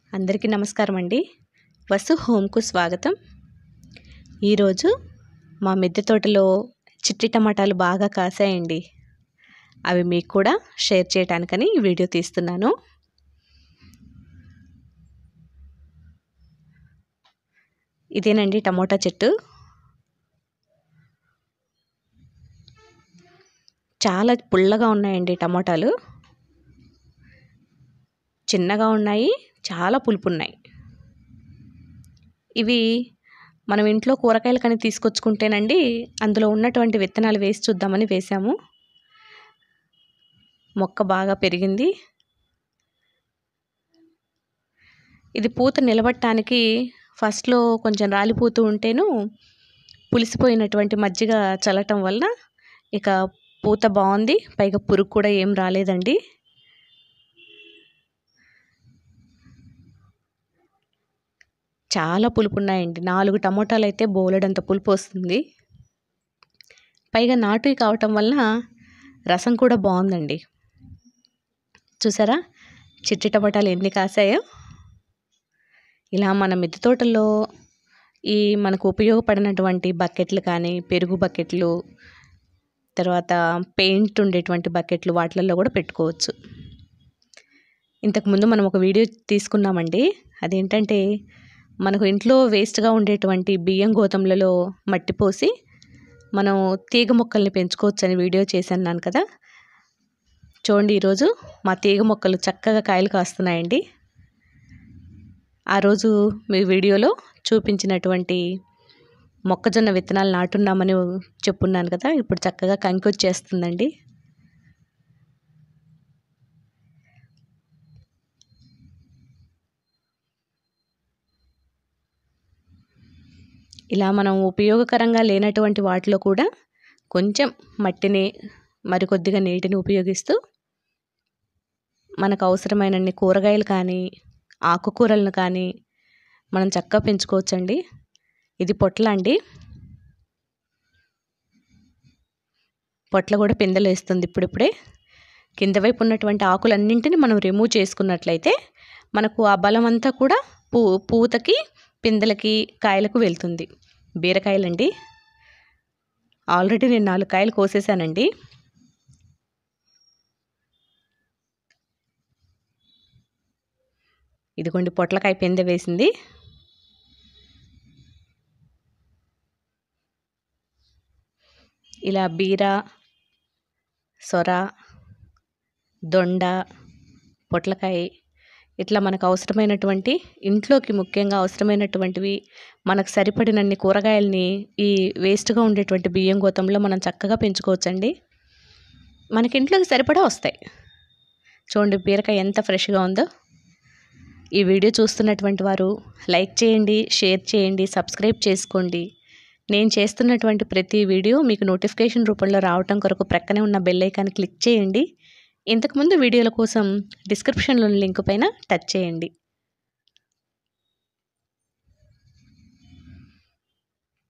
అందరికీ నమస్కారం అండి వసు హోమ్కు స్వాగతం ఈరోజు మా మిద్దె తోటలో చిట్టి టమాటాలు బాగా కాసాయండి అవి మీకు కూడా షేర్ చేయడానికని ఈ వీడియో తీస్తున్నాను ఇదేనండి టమోటా చెట్టు చాలా పుల్లగా ఉన్నాయండి టమోటాలు చిన్నగా ఉన్నాయి చాలా పులుపు ఉన్నాయి ఇవి మనం ఇంట్లో కూరగాయలు కానీ తీసుకొచ్చుకుంటేనండి అందులో ఉన్నటువంటి విత్తనాలు వేసి చూద్దామని వేసాము మొక్క బాగా పెరిగింది ఇది పూత నిలబట్టడానికి ఫస్ట్లో కొంచెం రాలిపోతూ ఉంటేను పులిసిపోయినటువంటి మజ్జిగ చల్లటం వల్ల ఇక పూత బాగుంది పైగా పురుగు కూడా ఏం రాలేదండి చాలా పులుపు ఉన్నాయండి నాలుగు టమోటాలు అయితే బోలెడంత పులుపు వస్తుంది పైగా నాటువి కావటం వల్ల రసం కూడా బాగుందండి చూసారా చిట్టి టమాటాలు ఎన్ని కాసాయో ఇలా మన మిద్దె తోటల్లో ఈ మనకు ఉపయోగపడినటువంటి బకెట్లు కానీ పెరుగు బకెట్లు తర్వాత పెయింట్ ఉండేటువంటి బకెట్లు వాటిలలో కూడా పెట్టుకోవచ్చు ఇంతకుముందు మనం ఒక వీడియో తీసుకున్నామండి అదేంటంటే మనకు ఇంట్లో వేస్ట్గా ఉండేటువంటి బియ్యం గోతంలలో మట్టి పోసి మనం తీగ మొక్కల్ని పెంచుకోవచ్చు అని వీడియో చేశాను కదా చూడండి ఈరోజు మా తీగ మొక్కలు చక్కగా కాయలు కాస్తున్నాయండి ఆ రోజు మీ వీడియోలో చూపించినటువంటి మొక్కజొన్న విత్తనాలు నాటున్నామని చెప్పున్నాను కదా ఇప్పుడు చక్కగా కంకి వచ్చేస్తుందండి ఇలా మనం ఉపయోగకరంగా లేనటువంటి వాటిలో కూడా కొంచెం మట్టిని మరికొద్దిగా నీటిని ఉపయోగిస్తూ మనకు అవసరమైనన్ని కూరగాయలు కానీ ఆకుకూరలను కానీ మనం చక్కగా పెంచుకోవచ్చండి ఇది పొట్ల అండి పొట్ల కూడా పిందెలు వేస్తుంది ఇప్పుడిప్పుడే కింద వైపు ఉన్నటువంటి ఆకులన్నింటినీ మనం రిమూవ్ చేసుకున్నట్లయితే మనకు ఆ బలం అంతా కూడా పూ పూతకి పిందెలకి కాయలకు వెళ్తుంది బీరకాయలండి ఆల్రెడీ నేను నాలుగు కాయలు కోసేసానండి ఇదిగోండి పొట్లకాయ పిందె వేసింది ఇలా బీర సొర దొండ పొట్లకాయ ఇట్లా మనకు అవసరమైనటువంటి ఇంట్లోకి ముఖ్యంగా అవసరమైనటువంటివి మనకు సరిపడినన్ని కూరగాయలని ఈ వేస్ట్గా ఉండేటువంటి బియ్యం గోతంలో మనం చక్కగా పెంచుకోవచ్చండి మనకి ఇంట్లోకి సరిపడా వస్తాయి చూడండి బీరకాయ ఎంత ఫ్రెష్గా ఉందో ఈ వీడియో చూస్తున్నటువంటి వారు లైక్ చేయండి షేర్ చేయండి సబ్స్క్రైబ్ చేసుకోండి నేను చేస్తున్నటువంటి ప్రతి వీడియో మీకు నోటిఫికేషన్ రూపంలో రావటం కొరకు ప్రక్కనే ఉన్న బెల్ ఐకాన్ క్లిక్ చేయండి ఇంతకుముందు వీడియోల కోసం డిస్క్రిప్షన్లోని లింక్ పైన టచ్ చేయండి